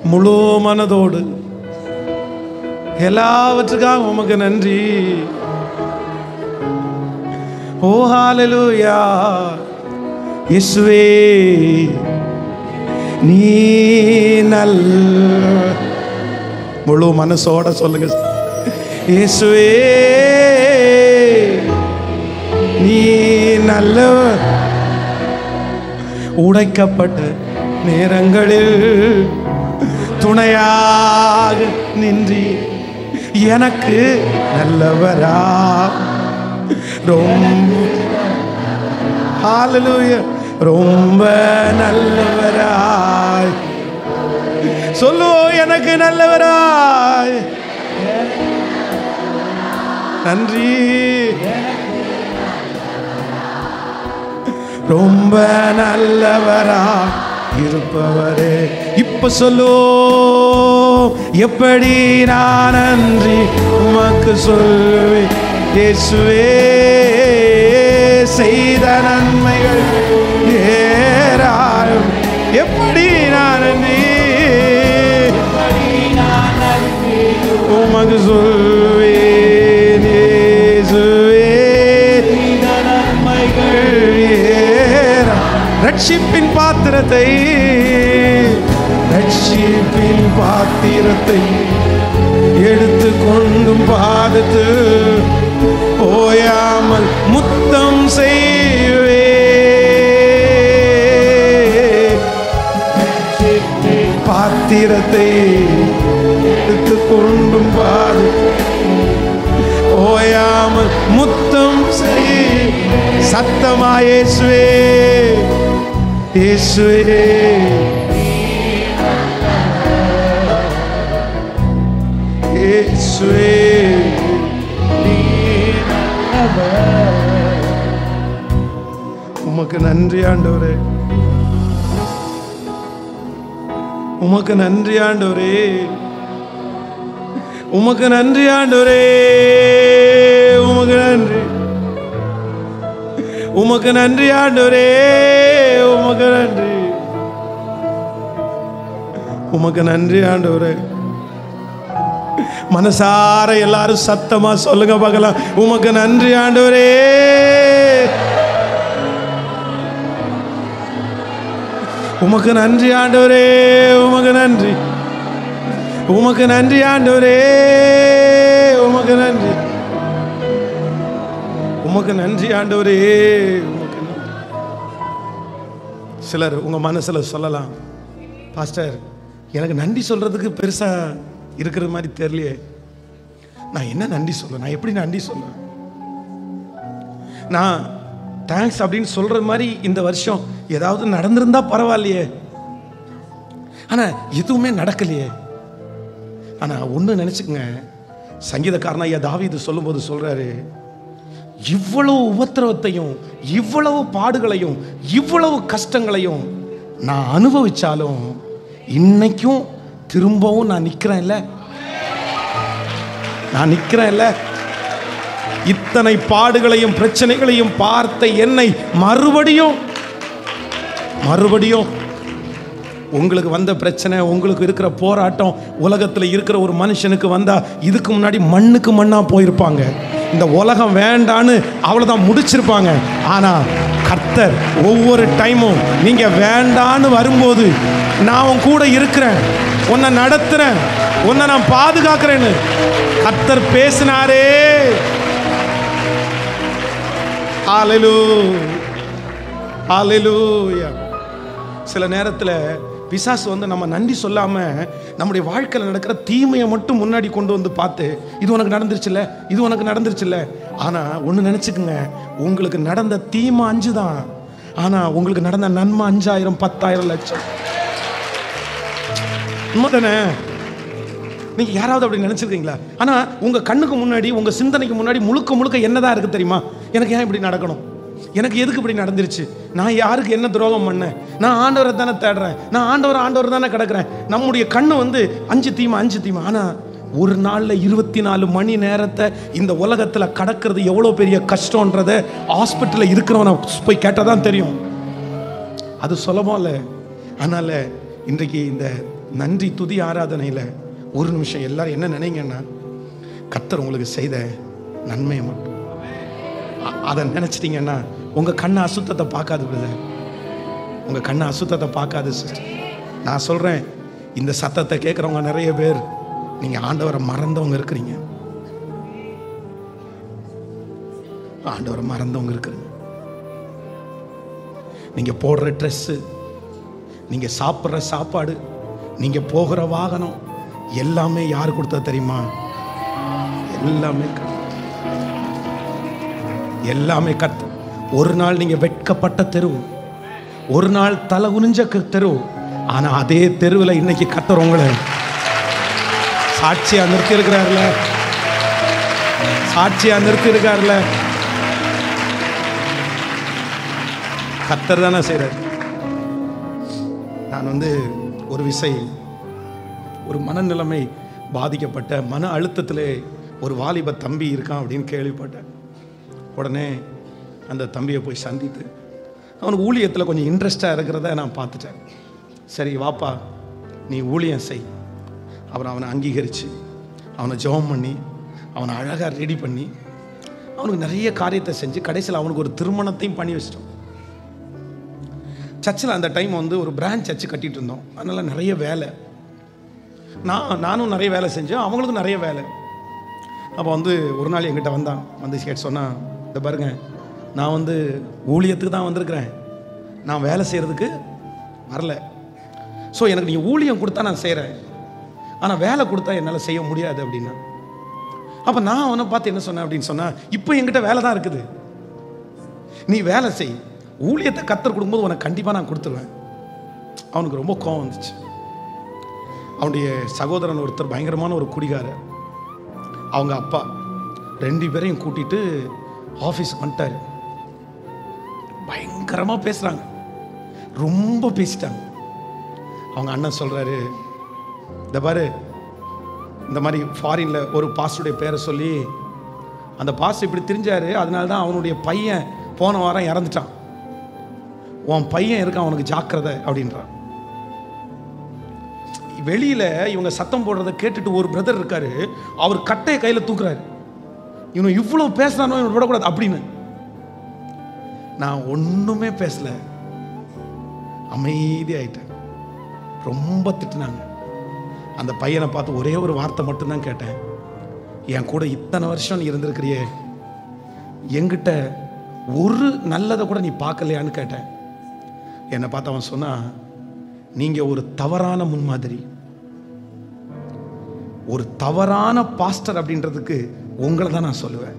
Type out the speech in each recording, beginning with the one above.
முழு மனதோடு எல்லாவற்றுக்காக உமக்கு நன்றி ஓ ஹalleluya இயேசுவே நீ நல் முழு மனசோட சொல்லுங்க இயேசுவே நீ நல்ல உடைக்கப்பட்ட நேரங்களில் துணையாக நின்றி எனக்கு நல்லவரா ரொம்ப ஹalleluya ரொம்ப நல்லவராய் சொல்லுவோம் எனக்கு நல்லவராய் நன்றி ரொம்ப நல்லவரா இருப்பவரே இப்ப சொல்லு எப்படி நான் நன்றி உமக்கு சொல்லுவேன் இயேசுவே செய்த நன்மைகள் ஏராளம் எப்படி நான் நன்றி உமக்கு சொல்வேன் இயேசுவே ஏறா- ரட்சிப்பின் பாத்திரத்தை ரட்சிப்பின் பாத்திரத்தை எடுத்து கொண்டும் பாதத்து ஓயாமல் முத்தம் செய்வே பாத்திரத்தை எடுத்து கொண்டும் பாது ஓயாமல் முத்தம் செய் சத்தமா இயேசுவே இயேசுவே இயேசுவே உமக்கு நன்றி ஆண்டவரே உமக்கு நன்றி ஆண்டவரே உமக்கு நன்றி ஆண்டவரே உமக்கு நன்றி உமக்கு நன்றி ஆண்டவரே உமக்கு நன்றி உமக்கு நன்றி ஆண்டவரே மனசார எல்லாரும் சத்தமா சொல்லுங்க பார்க்கலாம் உமக்கு நன்றி ஆண்டவரே உமக்கு நன்றி ஆண்டவரே உமக்கு நன்றி உமக்கு நன்றி ஆண்டவரே உமக்கு நன்றி உமக்கு நன்றி ஆண்டவரே உமக்கு நன்றி. சிலர் உங்க மனசுல சொல்லலாம் பாஸ்டர் எனக்கு நன்றி சொல்றதுக்கு பெருசா இருக்கிற மாதிரி தெரியலையே நான் என்ன நன்றி சொல்ல நான் எப்படி நன்றி சொல்லுவேன் நான் தேங்க்ஸ் அப்படின்னு சொல்ற மாதிரி இந்த வருஷம் ஏதாவது நடந்திருந்தா பரவாயில்லையே ஆனா எதுவுமே நடக்கலையே ஆனா ஒண்ணு நினைச்சுக்கங்க சங்கீதக்காரன் ஐயா தாவீது சொல்லும்போது சொல்றாரு இவ்வளவு உபத்திரவத்தையும் இவ்வளவு பாடுகளையும் இவ்வளவு கஷ்டங்களையும் நான் அனுபவிச்சாலும் இன்னைக்கும் திரும்பவும் நான் நிக்கிறேன்ல நான் நிக்கிறேன்ல இத்தனை பாடுகளையும் பிரச்சனைகளையும் பார்த்த என்னை மறுபடியும் மறுபடியும் உங்களுக்கு வந்த பிரச்சனை உங்களுக்கு இருக்கிற போராட்டம் உலகத்தில் இருக்கிற ஒரு மனுஷனுக்கு வந்தா இதுக்கு முன்னாடி மண்ணுக்கு மண்ணா போயிருப்பாங்க இந்த உலகம் வேண்டான்னு அவ்வளோதான் முடிச்சிருப்பாங்க ஆனா கர்த்தர் ஒவ்வொரு டைமும் நீங்க வேண்டான்னு வரும்போது நான் உன் கூட இருக்கிறேன் உன்னை நடத்துறேன் உன்னை நான் பாதுகாக்கிறேன்னு கர்த்தர் பேசினாரே ஹalleluya ஹalleluya சில நேரத்தில் பிசாசு வந்து நம்ம நன்றி சொல்லாம நம்முடைய வாழ்க்கையில் நடக்கிற தீமையை மட்டும் முன்னாடி கொண்டு வந்து பார்த்து இது உனக்கு நடந்துருச்சுல்ல இது உனக்கு நடந்துருச்சுல்ல ஆனா ஒன்று நினச்சிக்கோங்க உங்களுக்கு நடந்த தீமை அஞ்சு தான் ஆனா உங்களுக்கு நடந்த நன்மை அஞ்சாயிரம் பத்தாயிரம் லட்சம் உண்மைதானே நீங்க யாராவது அப்படி நினைச்சிருக்கீங்களா ஆனா உங்க கண்ணுக்கு முன்னாடி உங்க சிந்தனைக்கு முன்னாடி முழுக்க முழுக்க என்னதான் இருக்கு தெரியுமா எனக்கு ஏன் இப்படி நடக்கணும் எனக்கு எதுக்கு இப்படி நடந்துருச்சு நான் யாருக்கு என்ன துரோகம் பண்ணேன் நான் ஆண்டவரை தானே தேடுறேன் நான் ஆண்டவர் ஆண்டவர் தானே கிடக்குறேன் நம்முடைய கண்ணு வந்து அஞ்சு தீமை அஞ்சு தீமை ஆனா ஒரு நாள்ல இருபத்தி நாலு மணி நேரத்தை இந்த உலகத்துல கடக்கிறது எவ்வளவு பெரிய கஷ்டம்ன்றத ஹாஸ்பிட்டல்ல இருக்கிறவனை போய் கேட்டால் தான் தெரியும் அது சுலபம் இல்லை அதனால இன்றைக்கு இந்த நன்றி துதி ஆராதனையில் ஒரு நிமிஷம் எல்லாரும் என்ன நினைங்கன்னா கர்த்தர் உங்களுக்கு செய்த நன்மையை மட்டும் அ- அதை நினச்சிட்டிங்கன்னா உங்கள் கண்ணை அசுத்தத்தை பார்க்காது பிரதர் உங்கள் கண்ணை அசுத்தத்தை பார்க்காது சிஸ்டர் நான் சொல்கிறேன் இந்த சத்தத்தை கேட்குறவங்க நிறைய பேர் நீங்கள் ஆண்டவரை மறந்தவங்க இருக்கிறீங்க ஆண்டவரை மறந்தவங்க இருக்கிறீங்க நீங்கள் போடுற ட்ரெஸ்ஸு நீங்கள் சாப்பிட்ற சாப்பாடு நீங்கள் போகிற வாகனம் எல்லாமே யார் கொடுத்தா தெரியுமா எல்லாமே கர்த்தர். எல்லாமே கத்து ஒரு நாள் நீங்கள் வெட்கப்பட்ட தெரு ஒரு நாள் தலை குனிஞ்ச க- தெரு ஆனால் அதே தெருவில் இன்னைக்கு கத்தர் உங்களை சாட்சியா நிறுத்தி இருக்கிறார்ல சாட்சியா நிறுத்தி இருக்கார்ல கத்தர் தானே செய்கிறார் நான் வந்து ஒரு விசை ஒரு மனநிலைமை பாதிக்கப்பட்ட மன அழுத்தத்திலே ஒரு வாலிப தம்பி இருக்கான் அப்படின்னு கேள்விப்பட்டேன் உடனே அந்த தம்பியை போய் சந்தித்து அவனுக்கு ஊழியத்தில் கொஞ்சம் இன்ட்ரெஸ்டாக இருக்கிறத நான் பார்த்துட்டேன் சரி வாப்பா நீ ஊழியம் செய் அப்புறம் அவனை அங்கீகரித்து அவனை ஜெபம் பண்ணி அவனை அழகாக ரெடி பண்ணி அவனுக்கு நிறைய காரியத்தை செஞ்சு கடைசியில் அவனுக்கு ஒரு திருமணத்தையும் பண்ணி வச்சிட்டோம் சர்ச்சில் அந்த டைம் வந்து ஒரு பிரான்ச் சர்ச்சு கட்டிட்டு இருந்தோம் அதனால் நிறைய வேலை நான் நானும் நிறைய வேலை செஞ்சேன் அவங்களுக்கும் நிறைய வேலை அப்போ வந்து ஒரு நாள் என்கிட்ட வந்தான் வந்து கேட்டு சொன்னான் இந்த பாருங்க நான் வந்து ஊழியத்துக்கு தான் வந்திருக்கிறேன் நான் வேலை செய்கிறதுக்கு வரல ஸோ எனக்கு நீங்கள் ஊழியம் கொடுத்தா நான் செய்கிறேன் ஆனால் வேலை கொடுத்தா என்னால் செய்ய முடியாது அப்படின்னா அப்போ நான் அவனை பார்த்து என்ன சொன்னேன் அப்படின்னு சொன்னால் இப்போ என்கிட்ட வேலை தான் இருக்குது நீ வேலை செய் ஊழியத்தை கத்தர் கொடுக்கும்போது உனக்கு கண்டிப்பாக நான் கொடுத்துருவேன் அவனுக்கு ரொம்ப கோவம் வந்துச்சு அவனுடைய சகோதரன் ஒருத்தர் பயங்கரமான ஒரு குடிகாரர் அவங்க அப்பா ரெண்டு பேரையும் கூட்டிட்டு ஆஃபீஸ் வந்துட்டாரு பயங்கரமாக பேசுகிறாங்க ரொம்ப பேசிட்டாங்க அவங்க அண்ணன் சொல்கிறாரு இந்த பாரு இந்த மாதிரி ஃபாரினில் ஒரு பாஸ்டருடைய பேரை சொல்லி அந்த பாஸ்டர் இப்படி தெரிஞ்சாரு அதனால தான் அவனுடைய பையன் போன வாரம் இறந்துட்டான் உன் பையன் இருக்கான் அவனுக்கு ஜாக்கிரதை அப்படின்றான் வெளியில இவங்க சத்தம் போடுறத கேட்டுட்டு ஒரு பிரதர் இருக்காரு அவர் கட்டையை கையில தூக்குறாரு இவன் இவ்வளவு பேசுறானோ இவன் விடக்கூடாது அப்படின்னு நான் ஒண்ணுமே பேசல அமைதியாயிட்டேன் ரொம்ப திட்டுனாங்க அந்த பையனை பார்த்து ஒரே ஒரு வார்த்தை மட்டும்தான் கேட்டேன் என் கூட இத்தனை வருஷம் நீ இருந்திருக்கிறியே என்கிட்ட ஒரு நல்லதை கூட நீ பார்க்கலையான்னு கேட்டேன் என்னை பார்த்து அவன் சொன்னா நீங்க ஒரு தவறான முன்மாதிரி ஒரு தவறான பாஸ்டர் அப்படின்றதுக்கு உங்களை தான் நான் சொல்லுவேன்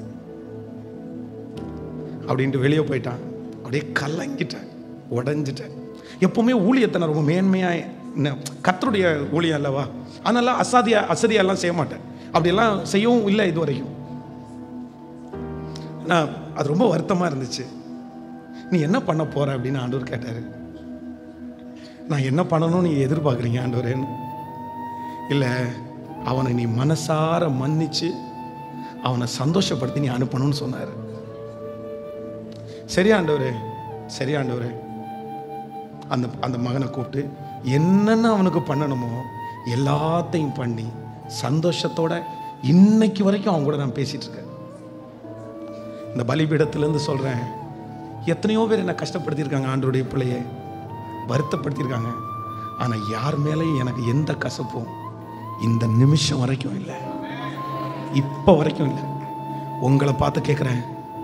அப்படின்ட்டு வெளியே போயிட்டான் அப்படியே கலங்கிட்டேன் உடஞ்சிட்டேன் எப்பவுமே ஊழியத்தை நான் ரொம்ப மேன்மையா என்ன- கர்த்தருடைய ஊழியம் அல்லவா அதனால அசாதியா அசதியாலாம் செய்ய மாட்டேன் அப்படியெல்லாம் செய்யவும் இல்லை இது வரைக்கும் நான் அது ரொம்ப வருத்தமாக இருந்துச்சு நீ என்ன பண்ண போற அப்படின்னு ஆண்டவர் கேட்டாரு நான் என்ன பண்ணணும்னு நீ எதிர்பார்க்குறீங்க ஆண்டவரேன்னு இல்லை அவனை நீ மனசார மன்னிச்சு அவனை சந்தோஷப்படுத்தி நீ அனுப்பணும்னு சொன்னார் சரி ஆண்டவரே சரி ஆண்டவரே அந்த அந்த மகனை கூப்பிட்டு என்னென்ன அவனுக்கு பண்ணணுமோ எல்லாத்தையும் பண்ணி சந்தோஷத்தோட இன்னைக்கு வரைக்கும் அவன் கூட நான் பேசிட்டு இருக்கேன் இந்த பலிபீடத்திலேருந்து சொல்கிறேன் எத்தனையோ பேர் என்னை கஷ்டப்படுத்தியிருக்காங்க ஆண்டோடைய பிள்ளையை வருத்தப்படுத்தியிருக்காங்க ஆனால் யார் மேலேயும் எனக்கு எந்த கசப்பும் இந்த நிமிஷம் வரைக்கும் இல்லை இப்போ வரைக்கும் இல்லை உங்களை பார்த்து கேட்குறேன்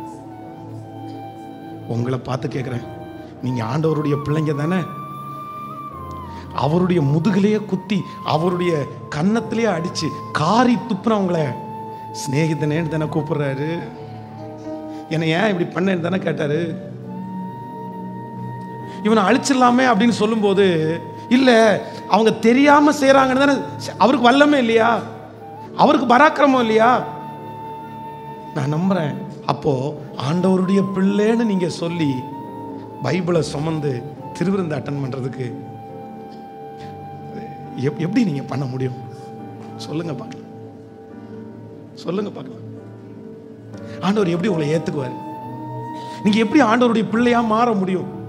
உங்களை பார்த்து கேட்குறேன் நீங்கள் ஆண்டவருடைய பிள்ளைங்க தானே அவருடைய முதுகிலேயே குத்தி அவருடைய கன்னத்திலேயே அடிச்சு காரி துப்புனவங்கள சிநேகிதனேன்னு தானே கூப்பிடுறாரு என்னை ஏன் இப்படி பண்ணேன்னு தானே கேட்டாரு இவனை அழிச்சிடலாமே அப்படின்னு சொல்லும்போது இல்லை அவங்க தெரியாம செய்கிறாங்கன்னு தானே அவருக்கு வல்லமே இல்லையா அவருக்கு பராக்கிரமம் இல்லையா நான் நம்புறேன் அப்போ ஆண்டவருடைய பிள்ளைன்னு நீங்க சொல்லி பைபிளை சுமந்து திருவிருந்து அட்டன் பண்றதுக்கு எப்- எப்படி நீங்க பண்ண முடியும் சொல்லுங்க பார்க்கலாம் சொல்லுங்க பார்க்கலாம் ஆண்டவர் எப்படி உங்களை ஏத்துக்குவார் நீங்க எப்படி ஆண்டவருடைய பிள்ளையா மாற முடியும்